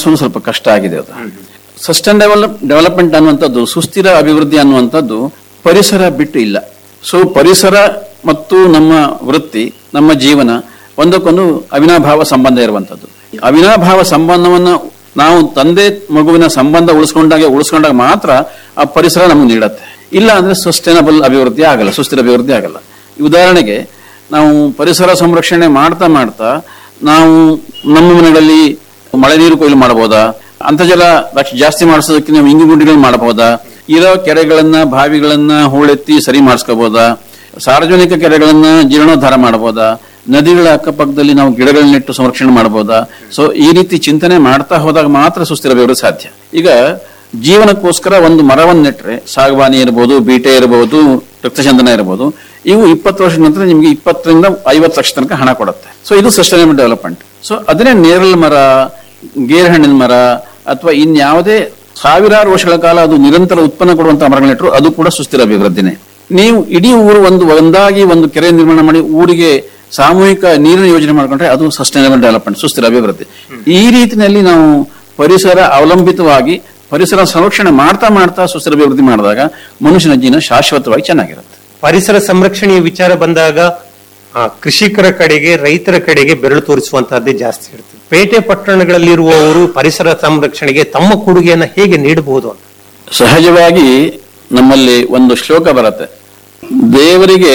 ಅನುಸರಿಸೋದು ಸ್ವಲ್ಪ ಕಷ್ಟ ಆಗಿದೆ ಅದು ಸಸ್ಟೈನಬಲ್ ಡೆವಲಪ್ಮೆಂಟ್ ಅನ್ನುವಂಥದ್ದು ಸುಸ್ಥಿರ ಅಭಿವೃದ್ಧಿ ಅನ್ನುವಂಥದ್ದು ಪರಿಸರ ಬಿಟ್ಟು ಇಲ್ಲ ಸೊ ಪರಿಸರ ಮತ್ತು ನಮ್ಮ ವೃತ್ತಿ ನಮ್ಮ ಜೀವನ ಒಂದಕ್ಕೊಂದು ಅವಿನಾಭಾವ ಸಂಬಂಧ ಇರುವಂಥದ್ದು ಅವಿನಾಭಾವ ಸಂಬಂಧವನ್ನ ನಾವು ತಂದೆ ಮಗುವಿನ ಸಂಬಂಧ ಉಳಿಸ್ಕೊಂಡಾಗ ಉಳಿಸ್ಕೊಂಡಾಗ ಮಾತ್ರ ಆ ಪರಿಸರ ನಮಗೆ ನೀಡತ್ತೆ ಇಲ್ಲ ಅಂದ್ರೆ ಸಸ್ಟೈನಬಲ್ ಅಭಿವೃದ್ಧಿ ಆಗಲ್ಲ ಸುಸ್ಥಿರ ಅಭಿವೃದ್ಧಿ ಆಗಲ್ಲ ಈ ಉದಾಹರಣೆಗೆ ನಾವು ಪರಿಸರ ಸಂರಕ್ಷಣೆ ಮಾಡ್ತಾ ಮಾಡ್ತಾ ನಾವು ನಮ್ಮ ಮನೆಗಳಲ್ಲಿ ಮಳೆ ನೀರು ಕೊಯ್ಲು ಮಾಡಬಹುದಾ ಅಂತರ್ಜಲ ರಕ್ಷ- ಜಾಸ್ತಿ ಮಾಡಿಸೋದಕ್ಕೆ ನಾವು ಇಂಗು ಗುಂಡಿಗಳನ್ನ ಮಾಡಬಹುದಾ ಇರೋ ಕೆರೆಗಳನ್ನ ಬಾವಿಗಳನ್ನ ಹೂಳೆತ್ತಿ ಸರಿ ಮಾಡಿಸ್ಕೋಬಹುದಾ ಸಾರ್ವಜನಿಕ ಕೆರೆಗಳನ್ನ ಜೀರ್ಣೋದ್ಧಾರ ಮಾಡಬಹುದಾ ನದಿಗಳ ಅಕ್ಕಪಕ್ಕದಲ್ಲಿ ನಾವು ಗಿಡಗಳನ್ನ ನೆಟ್ಟು ಸಂರಕ್ಷಣೆ ಮಾಡಬಹುದಾ ಸೊ ಈ ರೀತಿ ಚಿಂತನೆ ಮಾಡ್ತಾ ಹೋದಾಗ ಮಾತ್ರ ಸುಸ್ಥಿರ ಅಭಿವೃದ್ಧಿ ಸಾಧ್ಯ ಈಗ ಜೀವನಕ್ಕೋಸ್ಕರ ಒಂದು ಮರವನ್ನು ನೆಟ್ರೆ ಸಾಗವಾನಿ ಇರಬಹುದು ಬೀಟೆ ಇರಬಹುದು ರಕ್ತಚಂದನ ಇರಬಹುದು ಇವು ಇಪ್ಪತ್ತು ವರ್ಷದ ನಂತರ ನಿಮಗೆ ಇಪ್ಪತ್ತರಿಂದ ಐವತ್ತು ಲಕ್ಷ ತನಕ ಹಣ ಕೊಡುತ್ತೆ ಸೊ ಇದು ಸಸ್ಟೈನಬಲ್ ಡೆವಲಪ್ಮೆಂಟ್ ಸೊ ಅದನ್ನೇ ನೇರಳೆ ಮರ ಗೇರು ಹಣ್ಣಿನ ಮರ ಅಥವಾ ಇನ್ಯಾವುದೇ ಸಾವಿರಾರು ವರ್ಷಗಳ ಕಾಲ ಅದು ನಿರಂತರ ಉತ್ಪನ್ನ ಕೊಡುವಂತಹ ಮರಗಳನ್ನಿಟ್ಟರು ಅದು ಕೂಡ ಸುಸ್ಥಿರ ಅಭಿವೃದ್ಧಿನೇ ನೀವು ಇಡೀ ಊರು ಒಂದು ಒಂದಾಗಿ ಒಂದು ಕೆರೆ ನಿರ್ಮಾಣ ಮಾಡಿ ಊರಿಗೆ ಸಾಮೂಹಿಕ ನೀರಿನ ಯೋಜನೆ ಮಾಡ್ಕೊಂಡ್ರೆ ಅದು ಸಸ್ಟೈನಬಲ್ ಡೆವಲಪ್ಮೆಂಟ್ ಸುಸ್ಥಿರ ಅಭಿವೃದ್ಧಿ ಈ ರೀತಿಯಲ್ಲಿ ನಾವು ಪರಿಸರ ಅವಲಂಬಿತವಾಗಿ ಪರಿಸರ ಸಂರಕ್ಷಣೆ ಮಾಡ್ತಾ ಮಾಡ್ತಾ ಸುಸ್ಥಿರ ಅಭಿವೃದ್ಧಿ ಮಾಡಿದಾಗ ಮನುಷ್ಯನ ಜೀವನ ಶಾಶ್ವತವಾಗಿ ಚೆನ್ನಾಗಿರುತ್ತೆ ಪರಿಸರ ಸಂರಕ್ಷಣೆಯ ವಿಚಾರ ಬಂದಾಗ ಆ, ಕೃಷಿಕರ ಕಡೆಗೆ ರೈತರ ಕಡೆಗೆ ಬೆರಳು ತೋರಿಸುವಂತಹದ್ದೇ ಜಾಸ್ತಿ ಇರ್ತದೆ ಪೇಟೆ ಪಟ್ಟಣಗಳಲ್ಲಿರುವವರು ಪರಿಸರ ಸಂರಕ್ಷಣೆಗೆ ತಮ್ಮ ಕೊಡುಗೆಯನ್ನ ಹೇಗೆ ನೀಡಬಹುದು ಅಂತ ಸಹಜವಾಗಿ ನಮ್ಮಲ್ಲಿ ಒಂದು ಶ್ಲೋಕ ಬರುತ್ತೆ ದೇವರಿಗೆ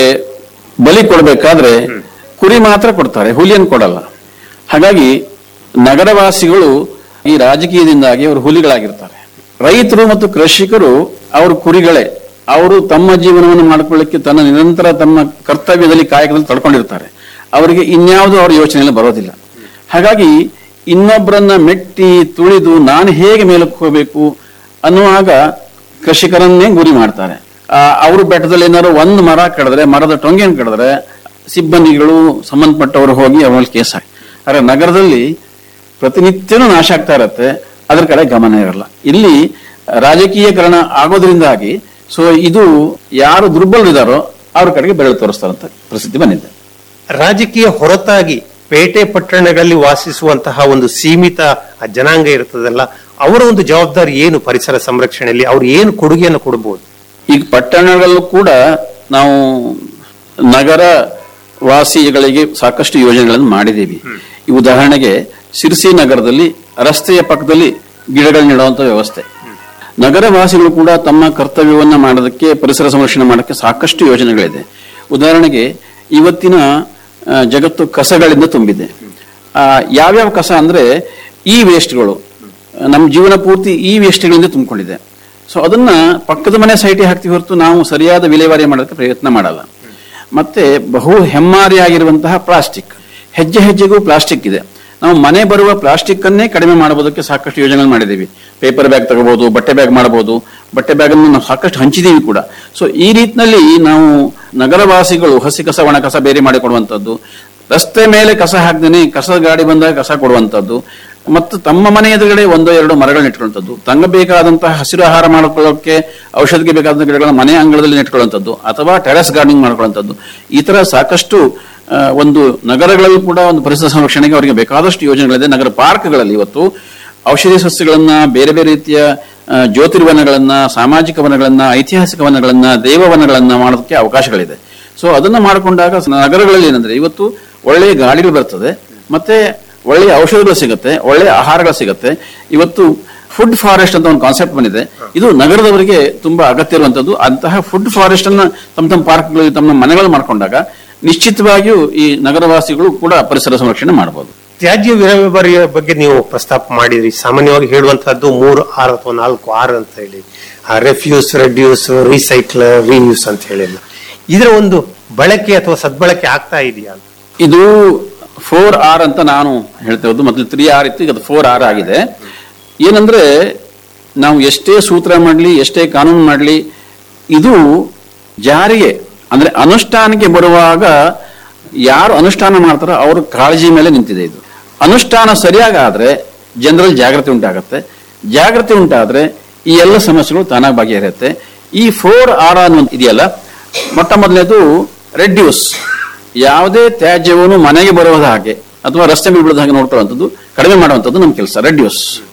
ಬಲಿ ಕೊಡಬೇಕಾದ್ರೆ ಕುರಿ ಮಾತ್ರ ಕೊಡ್ತಾರೆ ಹುಲಿಯನ್ನು ಕೊಡಲ್ಲ ಹಾಗಾಗಿ ನಗರವಾಸಿಗಳು ಈ ರಾಜಕೀಯದಿಂದಾಗಿ ಅವರು ಹುಲಿಗಳಾಗಿರ್ತಾರೆ ರೈತರು ಮತ್ತು ಕೃಷಿಕರು ಅವರು ಕುರಿಗಳೇ ಅವರು ತಮ್ಮ ಜೀವನವನ್ನು ಮಾಡ್ಕೊಳ್ಳಿಕ್ಕೆ ತನ್ನ ನಿರಂತರ ತಮ್ಮ ಕರ್ತವ್ಯದಲ್ಲಿ ಕಾಯಕದಲ್ಲಿ ತಡ್ಕೊಂಡಿರ್ತಾರೆ ಅವರಿಗೆ ಇನ್ಯಾವುದು ಅವರ ಯೋಚನೆಯಲ್ಲಿ ಬರೋದಿಲ್ಲ ಹಾಗಾಗಿ ಇನ್ನೊಬ್ಬರನ್ನ ಮೆಟ್ಟಿ ತುಳಿದು ನಾನು ಹೇಗೆ ಮೇಲಕ್ಕೆ ಹೋಗಬೇಕು ಅನ್ನುವಾಗ ಕೃಷಿಕರನ್ನೇ ಗುರಿ ಮಾಡ್ತಾರೆ ಆ, ಅವರು ಬೆಟ್ಟದಲ್ಲಿ ಏನಾದ್ರು ಒಂದು ಮರ ಕಡಿದ್ರೆ ಮರದ ಟೊಂಗೆಯನ್ನು ಕಡಿದ್ರೆ ಸಿಬ್ಬಂದಿಗಳು ಸಂಬಂಧಪಟ್ಟವರು ಹೋಗಿ ಅವ್ರ ಮೇಲೆ ಕೇಸ್ ಹಾಕಿ ಆದ್ರೆ ನಗರದಲ್ಲಿ ಪ್ರತಿನಿತ್ಯನೂ ನಾಶ ಆಗ್ತಾ ಇರತ್ತೆ ಅದ್ರ ಕಡೆ ಗಮನ ಇರಲ್ಲ ಇಲ್ಲಿ ರಾಜಕೀಯಕರಣ ಆಗೋದ್ರಿಂದಾಗಿ ಸೊ ಇದು ಯಾರು ದುರ್ಬಲರಿದ್ದಾರೋ ಅವ್ರ ಕಡೆಗೆ ಬೆರಳು ತೋರಿಸ್ತಾರಂತ ಪರಿಸ್ಥಿತಿ ಬಂದಿದೆ ರಾಜಕೀಯ ಹೊರತಾಗಿ ಪೇಟೆ ಪಟ್ಟಣಗಳಲ್ಲಿ ವಾಸಿಸುವಂತಹ ಒಂದು ಸೀಮಿತ ಆ ಜನಾಂಗ ಇರ್ತದಲ್ಲ ಅವರ ಒಂದು ಜವಾಬ್ದಾರಿ ಏನು ಪರಿಸರ ಸಂರಕ್ಷಣೆಯಲ್ಲಿ ಅವ್ರು ಏನು ಕೊಡುಗೆಯನ್ನು ಕೊಡಬಹುದು ಈಗ ಪಟ್ಟಣಗಳಲ್ಲೂ ಕೂಡ ನಾವು ನಗರ ವಾಸಿಗಳಿಗೆ ಸಾಕಷ್ಟು ಯೋಜನೆಗಳನ್ನು ಮಾಡಿದ್ದೀವಿ ಈ ಉದಾಹರಣೆಗೆ ಸಿರ್ಸಿ ನಗರದಲ್ಲಿ ರಸ್ತೆಯ ಪಕ್ಕದಲ್ಲಿ ಗಿಡಗಳು ನೆಡುವಂತ ವ್ಯವಸ್ಥೆ ನಗರ ವಾಸಿಗಳು ಕೂಡ ತಮ್ಮ ಕರ್ತವ್ಯವನ್ನ ಮಾಡೋದಕ್ಕೆ ಪರಿಸರ ಸಂರಕ್ಷಣೆ ಮಾಡೋಕ್ಕೆ ಸಾಕಷ್ಟು ಯೋಜನೆಗಳಿದೆ ಉದಾಹರಣೆಗೆ ಇವತ್ತಿನ ಆ, ಜಗತ್ತು ಕಸಗಳಿಂದ ತುಂಬಿದೆ ಆ, ಯಾವ್ಯಾವ ಕಸ ಅಂದ್ರೆ ಈ ವೇಸ್ಟ್ಗಳು ನಮ್ಮ ಜೀವನ ಪೂರ್ತಿ ಈ ವೇಸ್ಟ್ಗಳಿಂದ ತುಂಬಿಕೊಂಡಿದೆ ಸೊ ಅದನ್ನ ಪಕ್ಕದ ಮನೆ ಸೈಟಿಗೆ ಹಾಕ್ತಿವಿ ಹೊರತು ನಾವು ಸರಿಯಾದ ವಿಲೇವಾರಿ ಮಾಡೋದಕ್ಕೆ ಪ್ರಯತ್ನ ಮಾಡಲ್ಲ ಮತ್ತೆ ಬಹು ಹೆಮ್ಮಾರಿಯಾಗಿರುವಂತಹ ಪ್ಲಾಸ್ಟಿಕ್ ಹೆಜ್ಜೆ ಹೆಜ್ಜೆಗೂ ಪ್ಲಾಸ್ಟಿಕ್ ಇದೆ ನಾವು ಮನೆ ಬರುವ ಪ್ಲಾಸ್ಟಿಕ್ ಅನ್ನೇ ಕಡಿಮೆ ಮಾಡೋದಕ್ಕೆ ಸಾಕಷ್ಟು ಯೋಜನೆ ಮಾಡಿದ್ದೀವಿ ಪೇಪರ್ ಬ್ಯಾಗ್ ತಗೋಬಹುದು ಬಟ್ಟೆ ಬ್ಯಾಗ್ ಮಾಡಬಹುದು ಬಟ್ಟೆ ಬ್ಯಾಗ್ ಅನ್ನು ನಾವು ಸಾಕಷ್ಟು ಹಂಚಿದೀವಿ ಕೂಡ ಸೊ ಈ ರೀತಿನಲ್ಲಿ ನಾವು ನಗರವಾಸಿಗಳು ಹಸಿ ಕಸ ಒಣ ಕಸ ಬೇರೆ ಮಾಡಿಕೊಡುವಂಥದ್ದು ರಸ್ತೆ ಮೇಲೆ ಕಸ ಹಾಕ್ದೇನೆ ಕಸ ಗಾಡಿ ಬಂದಾಗ ಕಸ ಕೊಡುವಂಥದ್ದು ಮತ್ತು ತಮ್ಮ ಮನೆ ಎದುರುಗಡೆ ಒಂದೋ ಎರಡೋ ಮರಗಳನ್ನ ಇಟ್ಕೊಳ್ಳುವಂಥದ್ದು ತಂಗ ಬೇಕಾದಂತಹ ಹಸಿರು ಆಹಾರ ಮಾಡ್ಕೊಳ್ಳೋಕೆ ಔಷಧಿಗೆ ಬೇಕಾದಂತಹ ಗಿಡಗಳನ್ನ ಮನೆ ಅಂಗಳದಲ್ಲಿ ನೆಟ್ಕೊಳ್ಳುವಂಥದ್ದು ಅಥವಾ ಟೆರೆಸ್ ಗಾರ್ಡನಿಂಗ್ ಮಾಡ್ಕೊಳ್ಳುವಂಥದ್ದು ಈ ತರ ಸಾಕಷ್ಟು ಆ, ಒಂದು ನಗರಗಳಲ್ಲೂ ಕೂಡ ಒಂದು ಪರಿಸರ ಸಂರಕ್ಷಣೆಗೆ ಅವರಿಗೆ ಬೇಕಾದಷ್ಟು ಯೋಜನೆಗಳಿದೆ ನಗರ ಪಾರ್ಕ್ಗಳಲ್ಲಿ ಇವತ್ತು ಔಷಧಿ ಸಸ್ಯಗಳನ್ನ ಬೇರೆ ಬೇರೆ ರೀತಿಯ ಆ, ಜ್ಯೋತಿರ್ವನಗಳನ್ನ ಸಾಮಾಜಿಕ ವನಗಳನ್ನ ಐತಿಹಾಸಿಕ ವನಗಳನ್ನ ದೇವವನಗಳನ್ನ ಮಾಡೋದಕ್ಕೆ ಅವಕಾಶಗಳಿದೆ ಸೊ ಅದನ್ನ ಮಾಡಿಕೊಂಡಾಗ ನಗರಗಳಲ್ಲಿ ಏನಂದ್ರೆ ಇವತ್ತು ಒಳ್ಳೆಯ ಗಾಳಿಗಳು ಬರ್ತದೆ ಮತ್ತೆ ಒಳ್ಳೆಯ ಔಷಧಗಳು ಸಿಗುತ್ತೆ ಒಳ್ಳೆಯ ಆಹಾರಗಳು ಸಿಗುತ್ತೆ ಇವತ್ತು ಫುಡ್ ಫಾರೆಸ್ಟ್ ಅಂತ ಒಂದು ಕಾನ್ಸೆಪ್ಟ್ ಬಂದಿದೆ ಇದು ನಗರದವರಿಗೆ ತುಂಬಾ ಅಗತ್ಯ ಇರುವಂತದ್ದು ಅಂತಹ ಫುಡ್ ಫಾರೆಸ್ಟ್ ಅನ್ನ ತಮ್ಮ ತಮ್ಮ ಪಾರ್ಕ್ಗಳು ತಮ್ಮ ಮನೆಗಳು ಮಾಡ್ಕೊಂಡಾಗ ನಿಶ್ಚಿತವಾಗಿಯೂ ಈ ನಗರವಾಸಿಗಳು ಕೂಡ ಪರಿಸರ ಸಂರಕ್ಷಣೆ ಮಾಡಬಹುದು ತ್ಯಾಜ್ಯ ವಿಲೇವಾರಿಯ ಬಗ್ಗೆ ನೀವು ಪ್ರಸ್ತಾಪ ಮಾಡಿದ್ರಿ ಸಾಮಾನ್ಯವಾಗಿ ಹೇಳುವಂತಹದ್ದು ಮೂರು ಆರು ಅಥವಾ ನಾಲ್ಕು ಆರು ಅಂತ ಹೇಳಿ ರೆಫ್ಯೂಸ್ ರೆಡ್ಯೂಸ್ ರೀಸೈಕ್ಲ್ ರೀಯೂಸ್ ಅಂತ ಹೇಳಿಲ್ಲ ಇದರ ಒಂದು ಬಳಕೆ ಅಥವಾ ಸದ್ಬಳಕೆ ಆಗ್ತಾ ಇದೆಯಾ ಅಂತ ಇದು ಫೋರ್ ಆರ್ ಅಂತ ನಾನು ಹೇಳ್ತಾ ಇರೋದು ಮೊದಲು ತ್ರೀ ಆರ್ ಇತ್ತು ಈಗ ಅದು ಫೋರ್ ಆರ್ ಆಗಿದೆ ಏನಂದ್ರೆ ನಾವು ಎಷ್ಟೇ ಸೂತ್ರ ಮಾಡಲಿ ಎಷ್ಟೇ ಕಾನೂನು ಮಾಡಲಿ ಇದು ಜಾರಿಗೆ ಅಂದ್ರೆ ಅನುಷ್ಠಾನಕ್ಕೆ ಬರುವಾಗ ಯಾರು ಅನುಷ್ಠಾನ ಮಾಡ್ತಾರೋ ಅವ್ರ ಕಾಳಜಿ ಮೇಲೆ ನಿಂತಿದೆ ಇದು ಅನುಷ್ಠಾನ ಸರಿಯಾಗಾದ್ರೆ ಜನರಲ್ಲಿ ಜಾಗೃತಿ ಉಂಟಾಗತ್ತೆ ಜಾಗೃತಿ ಉಂಟಾದ್ರೆ ಈ ಎಲ್ಲ ಸಮಸ್ಯೆಗಳು ತಾನಾಗಿ ಬಗೆಹರಿಯುತ್ತೆ ಈ ಫೋರ್ ಆರ್ ಅನ್ನುವಂತ ಇದೆಯಲ್ಲ ಮೊಟ್ಟ ಮೊದಲನೇದು ರೆಡ್ಯೂಸ್ ಯಾವುದೇ ತ್ಯಾಜ್ಯವನ್ನು ಮನೆಗೆ ಬರುವ ಹಾಗೆ ಅಥವಾ ರಸ್ತೆ ಮೇಲೆ ಬೀಳದ ಹಾಗೆ ನೋಡ್ಕೊಳ್ಳುವಂಥದ್ದು ಕಡಿಮೆ ಮಾಡುವಂಥದ್ದು ನಮ್ಮ ಕೆಲಸ ರೆಡ್ಯೂಸ್